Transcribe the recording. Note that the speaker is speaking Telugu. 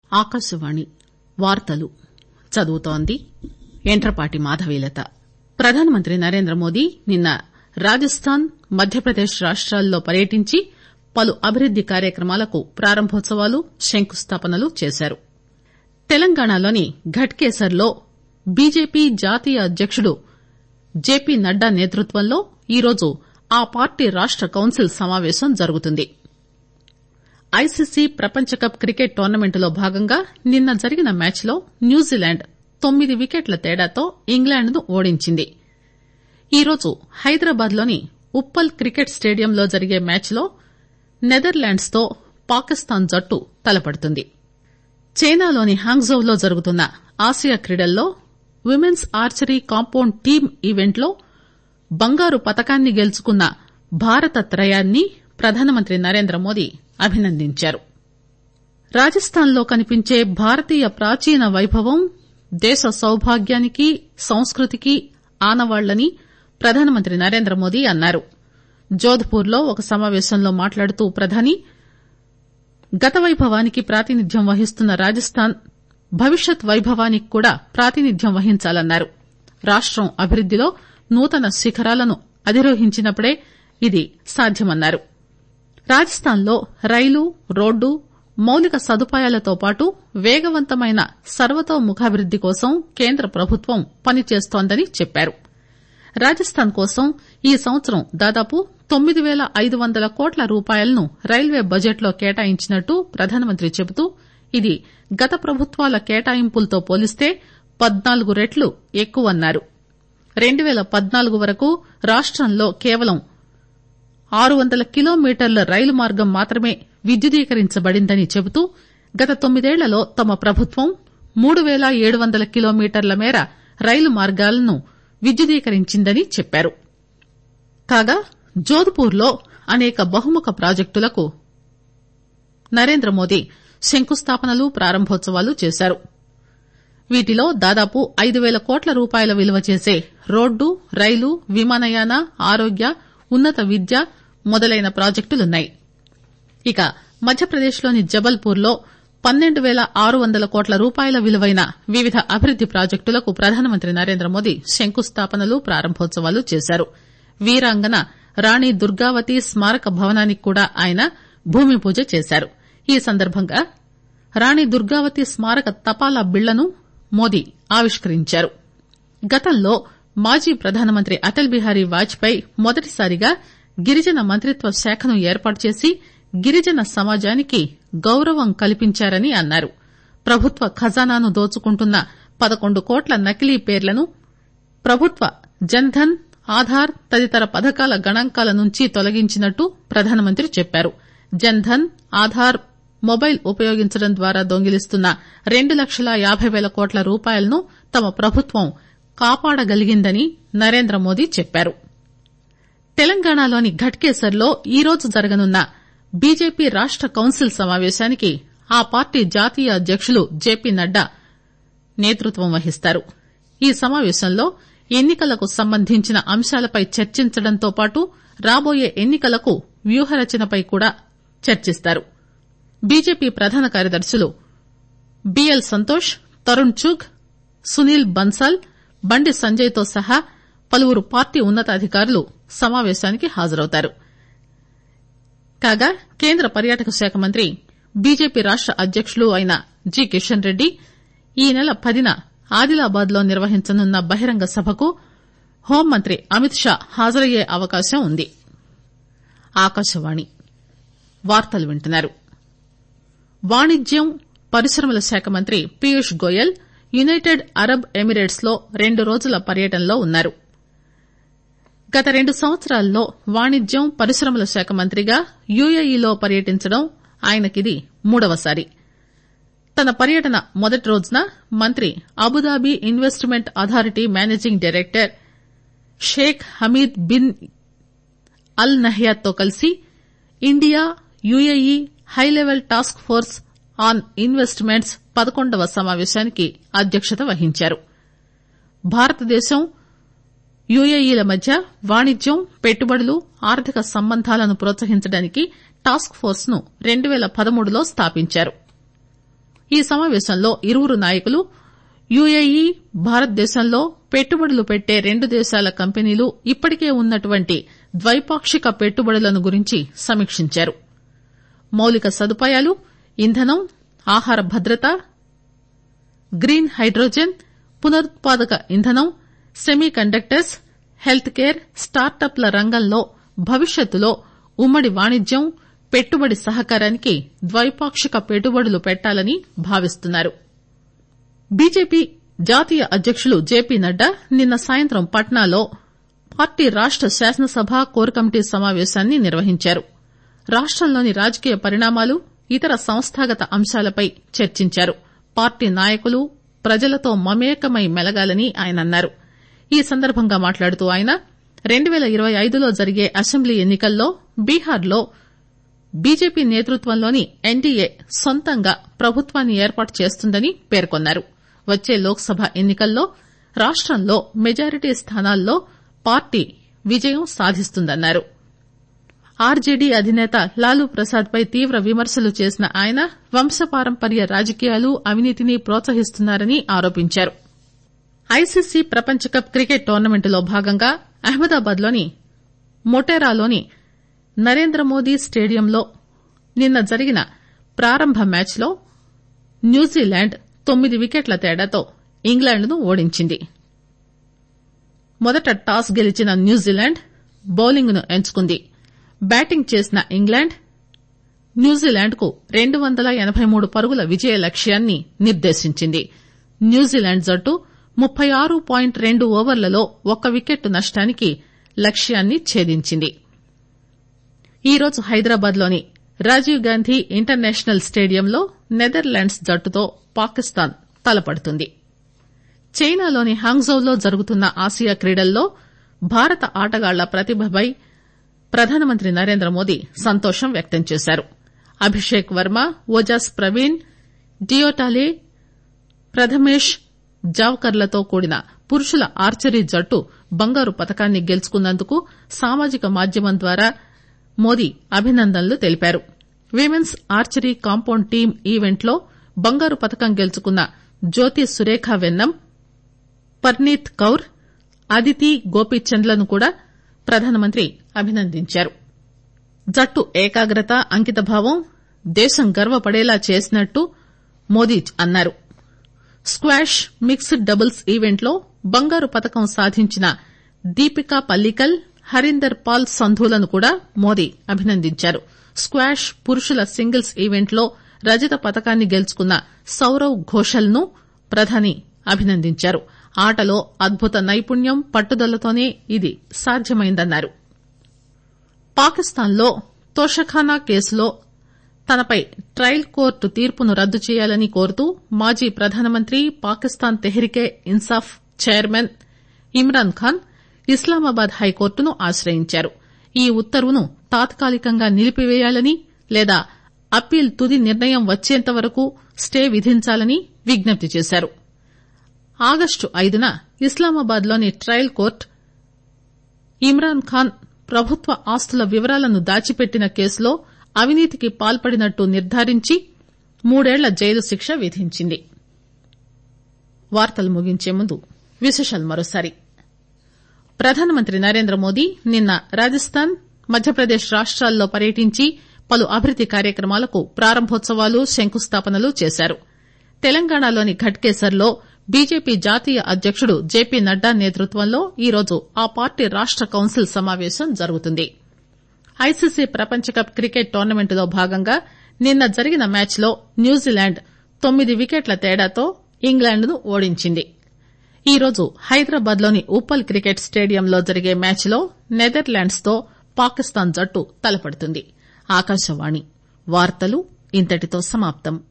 ఆకాశవాణి వార్తలు చదువుతోంది యంట్రపాటి మాధవీలత ప్రధానమంత్రి నరేంద్రమోదీ నిన్న రాజస్థాన్ మధ్యప్రదేశ్ రాష్టాల్లో పర్యటించి పలు అభివృద్ది కార్యక్రమాలకు ప్రారంభోత్సవాలు శంకుస్థాపనలు చేశారు తెలంగాణలోని ఘట్కేసర్ లో బీజేపీ జాతీయ అధ్యకుడు జేపీ నడ్డా నేతృత్వంలో ఈరోజు ఆ పార్టీ రాష్ట కౌన్సిల్ సమాపేశం జరుగుతుంది ఐసీసీ ప్రపంచ కప్ క్రికెట్ టోర్నమెంట్లో భాగంగా నిన్న జరిగిన మ్యాచ్ లో న్యూజిలాండ్ తొమ్మిది వికెట్ల తేడాతో ఇంగ్లాండ్ ను ఓడించింది ఈరోజు హైదరాబాద్ లోని ఉప్పల్ క్రికెట్ స్టేడియంలో జరిగే మ్యాచ్ లో నెదర్లాండ్స్ తో పాకిస్తాన్ జట్టు తలపడుతుంది చైనాలోని హాంగ్జౌలో జరుగుతున్న ఆసియా క్రీడల్లో women's archery compound team event లో బంగారు పతకాన్ని గెలుచుకున్న భారత త్రయాన్ని ప్రధానమంత్రి నరేంద్రమోదీ అభినందించారు రాజస్థాన్ లో కనిపించే భారతీయ ప్రాచీన వైభవం దేశ సౌభాగ్యానికి సంస్కృతికి ఆనవాళ్లని ప్రధానమంత్రి నరేంద్రమోదీ అన్నారు జోధ్పూర్ లో ఒక సమాపేశంలో మాట్లాడుతూ ప్రధాని గత వైభవానికి ప్రాతినిధ్యం వహిస్తున్న రాజస్థాన్ భవిష్యత్ వైభవానికి కూడా ప్రాతినిధ్యం వహించాలన్నారు రాష్టం అభివృద్దిలో నూతన శిఖరాలను అధిరోహించినప్పుడే ఇది సాధ్యమన్నారు రాజస్థాన్ లో రైలు రోడ్డు మౌలిక సదుపాయాలతో పాటు పేగవంతమైన సర్వతోముఖాభివృద్ది కోసం కేంద్ర ప్రభుత్వం పనిచేస్తోందని చెప్పారు రాజస్థాన్ కోసం ఈ సంవత్సరం దాదాపు తొమ్మిది పేల ఐదు వందల కోట్ల రూపాయలను రైల్వే బడ్జెట్ లో కేటాయించినట్టు ప్రధానమంత్రి చెబుతూ ఇది గత ప్రభుత్వాల కేటాయింపులతో పోలిస్తే పద్నాలుగు రెట్లు ఎక్కువన్నారు రెండు పేల పద్నాలుగు వరకు రాష్టంలో కేవలం ఆరు వందల కిలోమీటర్ల రైలు మార్గం మాత్రమే విద్యుదీకరించబడిందని చెబుతూ గత తొమ్మిదేళ్లలో తమ ప్రభుత్వం మూడు పేల ఏడు వందల కిలోమీటర్ల మేర రైలు మార్గాలను విద్యుదీకరించిందని చెప్పారు కాగా జోధ్పూర్ లో అనేక బహుముఖ ప్రాజెక్టులకు నరేంద్రమోదీ శంకుస్థాపనలు ప్రారంభోత్సవాలు చేశారు వీటిలో దాదాపు ఐదు పేల కోట్ల రూపాయల విలువ చేసే రోడ్డు రైలు విమానయాన ఆరోగ్య ఉన్నత విద్య మొదలైన ప్రాజెక్టులున్నాయి ఇక మధ్యప్రదేశ్ లోని జబల్పూర్ లో పన్నెండు పేల ఆరు వందల కోట్ల రూపాయల విలువైన వివిధ అభివృద్ది ప్రాజెక్టులకు ప్రధానమంత్రి నరేంద్రమోదీ శంకుస్థాపనలు ప్రారంభోత్సవాలు చేశారు వీరాంగన రాణి దుర్గావతి స్మారక భవనానికి కూడా ఆయన భూమి పూజ చేశారు ఈ సందర్భంగా రాణి దుర్గావతి స్మారక తపాలా బిళ్లను మోదీ ఆవిష్కరించారు గతంలో మాజీ ప్రధానమంత్రి అటల్ బిహారీ వాజ్ పేయి మొదటిసారిగా గిరిజన మంత్రిత్వ శాఖను ఏర్పాటు చేసి గిరిజన సమాజానికి గౌరవం కల్పించారని అన్నారు ప్రభుత్వ ఖజానాను దోచుకుంటున్న పదకొండు కోట్ల నకిలీ పేర్లను ప్రభుత్వ జన్ ధన్ ఆధార్ తదితర పథకాల గణాంకాల నుంచి తొలగించినట్టు ప్రధానమంత్రి చెప్పారు జన్ ధన్ ఆధార్ మొబైల్ ఉపయోగించడం ద్వారా దొంగిలిస్తున్న రెండు లక్షల యాబై పేల కోట్ల రూపాయలను తమ ప్రభుత్వం కాపాడగలిగిందని నరేంద్రమోదీ చెప్పారు తెలంగాణలోని ఘట్కేసర్ లో ఈరోజు జరగనున్న బీజేపీ రాష్ట కౌన్సిల్ సమాపేశానికి ఆ పార్టీ జాతీయ అధ్యకులు జేపీ నడ్డా నేతృత్వం వహిస్తారు ఈ సమాపేశంలో ఎన్ని కలకు సంబంధించిన అంశాలపై చర్చించడంతో పాటు రాబోయే ఎన్ని కలకు వ్యూహరచనపై కూడా చర్చిస్తారు బీజేపీ ప్రధాన కార్యదర్శులు బీఎల్ సంతోష్ తరుణ్ చుగ్ సునీల్ బన్సాల్ బండి సంజయ్ తో సహా పలువురు పార్టీ ఉన్న తాధికారులు సమాపేశానికి హాజరవుతారు కాగా కేంద్ర పర్యాటక శాఖ మంత్రి బీజేపీ రాష్ట అధ్యకులు అయిన జి కిషన్ రెడ్డి ఈ నెల పదిన ఆదిలాబాద్ లో నిర్వహించనున్న బహిరంగ సభకు హోంమంత్రి అమిత్ షా హాజరయ్యే అవకాశం ఉంది ఆకాశవాణి వార్తలు వింటున్నారు వాణిజ్యం పరిశ్రమల శాఖ మంత్రి Piyush Goyal united Arab Emirates లో రెండు రోజుల పర్యటనలో ఉన్నారు గత రెండు సంవత్సరాల్లో వాణిజ్యం పరిశ్రమల శాఖ మంత్రిగా యుఏఈలో పర్యటించడం ఆయనకిది మూడవసారి తన పర్యటన మొదటి రోజున మంత్రి Abu Dhabi investment authority managing director Sheikh Hamid bin Al Nahyan తో కలిసి India UAE high level task force on investments పదకొండవ సమాపేశానికి అధ్యక్షత వహించారు భారతదేశం యుఏఈల మధ్య వాణిజ్యం పెట్టుబడులు ఆర్థిక సంబంధాలను ప్రోత్సహించడానికి టాస్క్ ఫోర్స్ ను రెండు పేల పదమూడులో స్థాపించారు ఈ సమావేశంలో ఇరువురు నాయకులు యుఏఈ భారతదేశంలో పెట్టుబడులు పెట్టే రెండు దేశాల కంపెనీలు ఇప్పటికే ఉన్నటువంటి ద్వైపాక్షిక పెట్టుబడులను గురించి సమీక్షించారు మౌలిక సదుపాయాలు ఇంధనం ఆహార భద్రత గ్రీన్ హైడ్రోజన్ పునరుత్పాదక ఇంధనం సెమీ కండక్టర్స్ హెల్త్ కేర్ స్టార్టప్ల రంగంలో భవిష్యత్తులో ఉమ్మడి వాణిజ్యం పెట్టుబడి సహకారానికి ద్వైపాక్షిక పెట్టుబడులు పెట్టాలని భావిస్తున్నారు బీజేపీ జాతీయ అధ్యకులు జేపీ నడ్డా నిన్న సాయంత్రం పట్నాలో పార్టీ రాష్ట శాసనసభ కోర్ కమిటీ సమావేశాన్ని నిర్వహించారు రాష్టంలోని రాజకీయ పరిణామాలు ఇతర సంస్థాగత అంశాలపై చర్చించారు పార్టీ నాయకులు ప్రజలతో మమేకమై మెలగాలని ఆయన అన్నారు ఈ సందర్భంగా మాట్లాడుతూ ఆయన రెండు పేల ఇరవై ఐదులో జరిగే అసెంబ్లీ ఎన్ని కల్లో బీహార్లో బీజేపీ నేతృత్వంలోని ఎన్డీఏ సొంతంగా ప్రభుత్వాన్ని ఏర్పాటు చేస్తుందని పేర్కొన్నారు వచ్చే లోక్ సభ ఎన్ని కల్లో రాష్టంలో మెజారిటీ స్థానాల్లో పార్టీ విజయం సాధిస్తుందన్నారు ఆర్జేడీ అధినేత లాలూ ప్రసాద్ పై తీవ్ర విమర్శలు చేసిన ఆయన వంశపారంపర్య రాజకీయాలు అవినీతిని ప్రోత్సహిస్తున్నారని ఆరోపించారు ఐసీసీ ప్రపంచ కప్ క్రికెట్ టోర్నమెంటులో భాగంగా అహ్మదాబాద్ లోని మొటేరాలోని నరేంద్ర మోదీ స్టేడియంలో నిన్న జరిగిన ప్రారంభ మ్యాచ్ లో న్యూజిలాండ్ తొమ్మిది వికెట్ల తేడాతో ఇంగ్లాండ్ ను ఓడించింది మొదట టాస్ గెలిచిన న్యూజిలాండ్ బౌలింగ్ ను ఎంచుకుంది బ్యాటింగ్ చేసిన ఇంగ్లాండ్ న్యూజిలాండ్ కు రెండు వందల ఎనబై మూడు పరుగుల విజయ లక్ష్యాన్ని నిర్దేశించింది న్యూజిలాండ్ జట్టు ముప్పై ఆరు పాయింట్ రెండు ఓవర్లలో ఒక్క వికెట్ నష్టానికి లక్ష్యాన్ని ఛేదించింది ఈరోజు హైదరాబాద్ లోని రాజీవ్ గాంధీ ఇంటర్నేషనల్ స్టేడియంలో నెదర్లాండ్స్ జట్టుతో పాకిస్తాన్ తలపడుతుంది చైనాలోని హాంగ్జౌలో జరుగుతున్న ఆసియా క్రీడల్లో భారత ఆటగాళ్ల ప్రతిభపై ప్రధానమంత్రి నరేంద్రమోదీ సంతోషం వ్యక్తం చేశారు అభిషేక్ వర్మ ఓజాస్ ప్రవీణ్ డియోటాలే ప్రథమేష్ జావ్కర్లతో కూడిన పురుషుల ఆర్చరీ జట్టు బంగారు పతకాన్ని గెలుచుకున్నందుకు సామాజిక మాధ్యమం ద్వారా మోదీ అభినందనలు తెలిపారు women's archery compound team event లో బంగారు పతకం గెలుచుకున్న జ్యోతి సురేఖ వెన్నం పర్నీత్ కౌర్ అదితి గోపీచంద్లను కూడా ప్రధానమంత్రి అభినందించారు జట్టు ఏకాగ్రత అంకితభావం దేశం గర్వపడేలా చేసినట్టు మోదీ అన్నారు స్క్వాష్ మిక్స్డ్ డబుల్స్ ఈవెంట్ లో బంగారు పతకం సాధించిన దీపికా పల్లికల్ హరీందర్ పాల్ సంధులను కూడా మోదీ అభినందించారు స్క్వాష్ పురుషుల సింగిల్స్ ఈవెంట్ లో రజత పతకాన్ని గెలుచుకున్న సౌరవ్ ఘోషల్ ను ప్రధాని అభినందించారు ఆటలో అద్భుత నైపుణ్యం పట్టుదలతోనే ఇది సాధ్యమైందన్నారు పాకిస్తాన్ లో తోషఖానా కేసులో తనపై ట్రయల్ కోర్టు తీర్పును రద్దు చేయాలని కోరుతూ మాజీ ప్రధానమంత్రి పాకిస్తాన్ తెహ్రికే ఇన్సాఫ్ చైర్మన్ ఇమ్రాన్ ఖాన్ ఇస్లామాబాద్ హైకోర్టును ఆశ్రయించారు ఈ ఉత్తర్వును తాత్కాలికంగా నిలిపివేయాలని లేదా అప్పీల్ తుది నిర్ణయం వచ్చేంతవరకు స్టే విధించాలని విజ్ఞప్తి చేశారు ఆగస్టు ఐదున ఇస్లామాబాద్ లోని ట్రయల్ కోర్టు ఇమ్రాన్ ఖాన్ ప్రభుత్వ ఆస్తుల వివరాలను దాచిపెట్టిన కేసులో అవినీతికి పాల్పడినట్టు నిర్ధారించి మూడేళ్ల జైలు శిక్ష విధించింది వార్తలు ముగించే ముందు విశేషాలు మరోసారి ప్రధానమంత్రి నరేంద్ర మోదీ నిన్న రాజస్థాన్ మధ్యప్రదేశ్ రాష్టాల్లో పర్యటించి పలు అభివృద్ది కార్యక్రమాలకు ప్రారంభోత్సవాలు శంకుస్థాపనలు చేశారు తెలంగాణలోని ఘట్కేసర్ లో బీజేపీ జాతీయ అధ్యకుడు జేపీ నడ్డా నేతృత్వంలో ఈరోజు ఆ పార్టీ రాష్ట కౌన్సిల్ సమావేశం జరుగుతుంది ఐసీసీ ప్రపంచ కప్ క్రికెట్ టోర్నమెంటులో భాగంగా నిన్న జరిగిన మ్యాచ్ లో న్యూజిలాండ్ తొమ్మిది వికెట్ల తేడాతో ఇంగ్లాండ్ ను ఓడించింది ఈరోజు హైదరాబాద్ లోని ఉప్పల్ క్రికెట్ స్టేడియంలో జరిగే మ్యాచ్ లో నెదర్లాండ్స్ తో పాకిస్తాన్ జట్టు తలపడుతుంది ఆకాశవాణి వార్తలు ఇంతటితో సమాప్తం